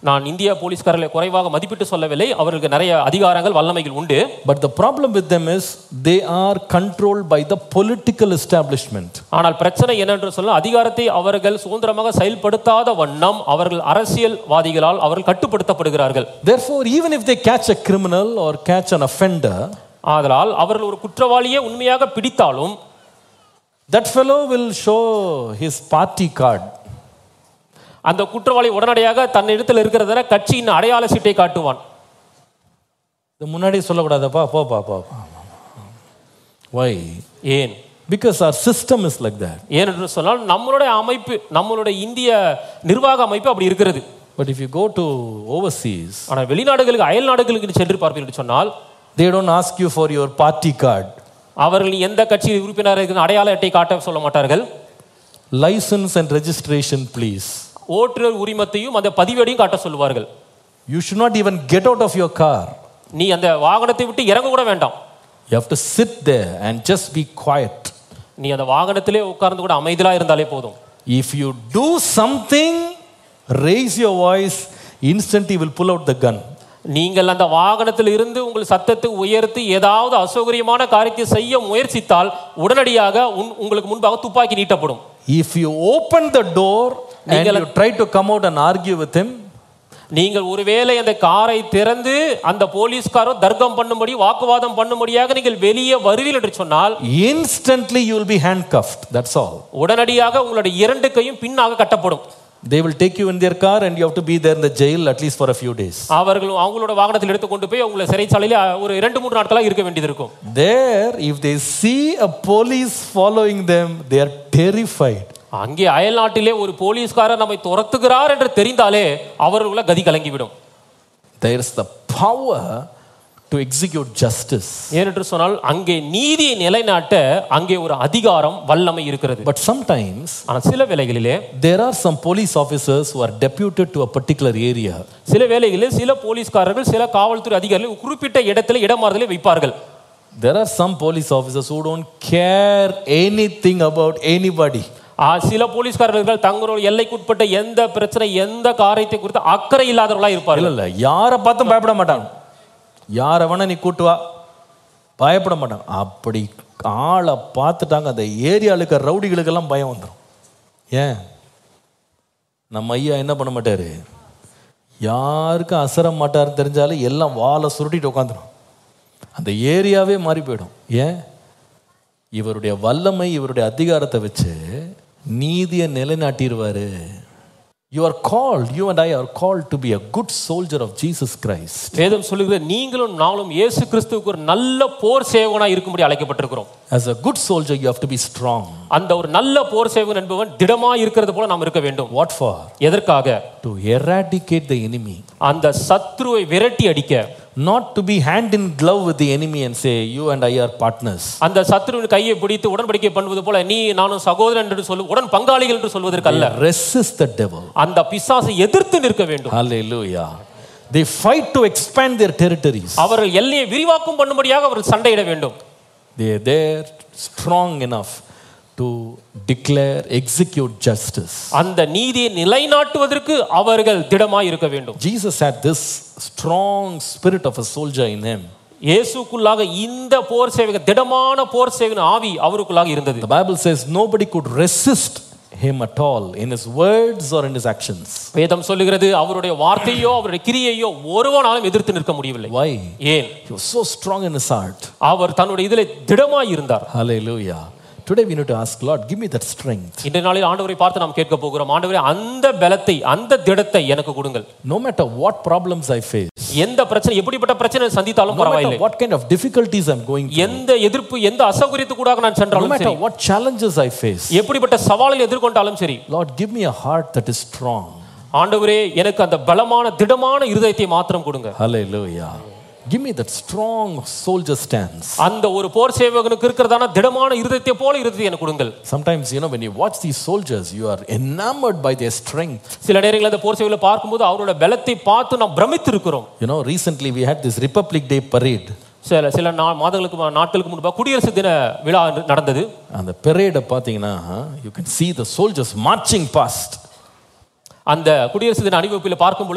நான் இந்திய போலீஸ்காரர்களை குறைவாக மதிப்பிட்டு சொல்லவில்லை அவர்களுக்கு நிறைய அதிகாரங்கள் வல்லமைகள் உண்டு But the problem with them is they are controlled by the political establishment. ஆனால் பிரச்சனை என்னென்று சொல்ல அதிகாரத்தை அவர்கள் சுதந்திரமாக செயல்படுத்தாத வண்ணம் அவர்கள் அரசியல்வாதிகளால் அவர்கள் கட்டுப்படுத்தப்படுகிறார்கள் Therefore, even if they catch a criminal or catch an offender, ஆதலால் அவர்கள் ஒரு குற்றவாளியை உண்மையாக பிடித்தாலும் that fellow will show his party card. அந்த குற்றவாளி உடனடியாக தன்னிடத்தில் இருக்கிறத கட்சியின் அடையாள சீட்டை காட்டுவான் இது முன்னாடி சொல்லக்கூடாதப்பா போப்பா போ Why? ஏன் Because our system is like that. ஏனென்று சொன்னால் நம்மளுடைய அமைப்பு நம்மளுடைய இந்திய நிர்வாக அமைப்பு அப்படி இருக்கிறது But if you go to overseas, ஆனால் வெளிநாடுகளுக்கு அயல் நாடுகளுக்கு சென்று பார்ப்பீர்கள் என்று சொன்னால் they don't ask you for your party card. அவர்கள் எந்த கட்சியில் உறுப்பினராக இருக்கிற அடையாள அட்டை காட்ட சொல்ல மாட்டார்கள் License and registration, please. ஓட்டுநர் உரிமத்தையும் அந்த பதிவேடையும் காட்ட சொல்லுவார்கள் You should not even get out of your car. நீ அந்த வாகனத்தை விட்டு இறங்க கூட வேண்டாம் You have to sit there and just be quiet. நீ அந்த வாகனத்திலே உட்கார்ந்து கூட அமைதியா இருந்தாலே போதும் If you do something, raise your voice, instantly will pull out the gun. நீங்கள் அந்த வாகனத்தில் இருந்து உங்கள் சத்தத்தை உயர்த்தி ஏதாவது அசௌகரியமான காரியத்தை செய்ய முயற்சித்தால் உடனடியாக உன் உங்களுக்கு முன்பாக துப்பாக்கி நீட்டப்படும் If you open the door and நீங்கள்- you try to come out and argue with him, நீங்கள் ஒருவேளை அந்த காரை திறந்து அந்த போலீஸ்காரோ தர்க்கம் பண்ணும்படி வாக்குவாதம் பண்ணும்படியாக நீங்கள் வெளியே வருவீர்கள் என்று சொன்னால் instantly you will be handcuffed. That's all. உடனடியாக உங்களுடைய இரண்டு கையும் பின்னாக கட்டப்படும் They will take you in their car and you have to be there in the jail at least for a few days. அவர்கள் அவங்களோட வாகனத்தில் எடுத்துக்கொண்டு போய் உங்களை சிறைச்சாலையில் ஒரு இரண்டு மூன்று நாட்களாக இருக்க வேண்டியது இருக்கும் There, if they see a police following them, they are terrified. அங்கே அயல் நாட்டிலே ஒரு போலீஸ்காரர் நம்மை துரத்துகிறார் என்று தெரிந்தாலே அவர்களுக்குள்ள கதி கலங்கிவிடும் There is the power to execute justice. ஏனென்று சொன்னால் அங்கே நீதியை நிலைநாட்ட அங்கே ஒரு அதிகாரம் வல்லமை இருக்கிறது But sometimes ஆனால் சில வேளைகளிலே there are some police officers who are deputed to a particular area. சில வேளைகளில் சில போலீஸ்காரர்கள் சில காவல்துறை அதிகாரிகள் குறிப்பிட்ட இடத்துல இடமாறுதலை வைப்பார்கள் There are some police officers who don't care anything about anybody. ஆ, சில போலீஸ்காரர்கள் தங்களோட எல்லைக்குட்பட்ட எந்த பிரச்சனை எந்த காரியத்தை குறித்து அக்கறை இல்லாதவர்களா இல்ல இருப்பார்கள் இல்ல யாரை பார்த்தும் பயப்பட மாட்டாங்க யாரை வேணா நீ கூட்டு வா பயப்பட மாட்டாங்க அப்படி ஆளை பார்த்துட்டாங்க அந்த ஏரியாவில் இருக்கிற ரவுடிகளுக்கெல்லாம் பயம் வந்துடும் ஏன் நம்ம ஐயா என்ன பண்ண மாட்டாரு யாருக்கும் அசர மாட்டாருன்னு தெரிஞ்சாலும் எல்லாம் வாழை சுருட்டிட்டு உட்காந்துரும் அந்த ஏரியாவே மாறி போயிடும் ஏன் இவருடைய வல்லமை இவருடைய அதிகாரத்தை வச்சு நீதியை நிலைநாட்டிடுவாரு you are called you and I are called to be a good soldier of Jesus Christ வேதம் சொல்லுகிற நீங்களும் நானும் இயேசு கிறிஸ்துவுக்கு ஒரு நல்ல போர் சேவகனா இருக்கும்படி அழைக்கப்பட்டிருக்கிறோம் as a good soldier you have to be strong அந்த ஒரு நல்ல போர் சேவகன் என்பவன் திடமா இருக்கிறது போல நாம் இருக்க வேண்டும் வாட் ஃபார் எதற்காக டு எராடிகேட் த enemy அந்த சத்ருவை விரட்டி அடிக்க not to be hand in glove with the enemy and say you and i are partners அந்த சத்ருவின் கையை பிடித்து உடன்படிக்கை பண்ணுவது போல நீ நானும் சகோதரன் என்று சொல்லு உடன் பங்காளிகள் என்று சொல்வதற்கு அல்ல resist the devil அந்த பிசாசை எதிர்த்து நிற்க வேண்டும் hallelujah they fight to expand their territories அவர்கள் எல்லையை விரிவாக்கம் பண்ணும்படியாக அவர்கள் சண்டையிட வேண்டும் they are there strong enough to declare execute justice அந்த நீதியை நிலைநாட்டுவதற்கு அவர்கள் திடமாய் இருக்க வேண்டும் jesus had this strong spirit of a soldier in him இயேசுக்குள்ளாக இந்த போர் சேவக திடமான போர் சேவகன் ஆவி அவருக்குள்ளாக இருந்தது the bible says nobody could resist him at all in his words or in his actions வேதம் சொல்லுகிறது அவருடைய வார்த்தையோ அவருடைய கிரியையோ ஒருவனாலும் எதிர்த்து நிற்க முடியவில்லை why ஏன் he was so strong in his heart அவர் தன்னுடைய இதில் திடமாய் இருந்தார் hallelujah today we need to ask lord give me that strength இன்றைய நாளில் ஆண்டவரை பார்த்து நாம் கேட்க போகிறோம் ஆண்டவரே அந்த பலத்தை அந்த திடத்தை எனக்கு கொடுங்கள் no matter what problems i face எந்த பிரச்சனை எப்படிப்பட்ட பிரச்சனை சந்தித்தாலும் no matter பரவாயில்லை what kind of difficulties i'm going through எந்த எதிர்ப்பு எந்த அசௌகரியத்துக்கூடாக நான் no சென்றாலும் matter சரி what challenges i face எப்படிப்பட்ட சவாலை எதிர்கொண்டாலும் சரி lord give me a heart that is strong ஆண்டவரே எனக்கு அந்த பலமான திடமான இருதயத்தை மாத்திரம் கொடுங்க hallelujah give me that strong soldier stance அந்த ஒரு போர் சேவகனுக்கு இருக்கிறதான திடமான இருதயத்தை போல இருதயத்தை எனக்கு கொடுங்கள் sometimes you know when you watch these soldiers you are enamored by their strength சில நேரங்களில் அந்த போர் சேவகளை பார்க்கும்போது அவரோட பலத்தை பார்த்து நாம் பிரமித்து இருக்கிறோம் you know recently we had this republic day parade சில சில நா மாதங்களுக்கு மு- நாட்களுக்கு முன்பாக குடியரசு தின விழா நடந்தது அந்த பெரேடை பார்த்தீங்கன்னா you can see the soldiers marching past அந்த குடியரசு தின அணிவகுப்பில் பார்க்கும் பொழுது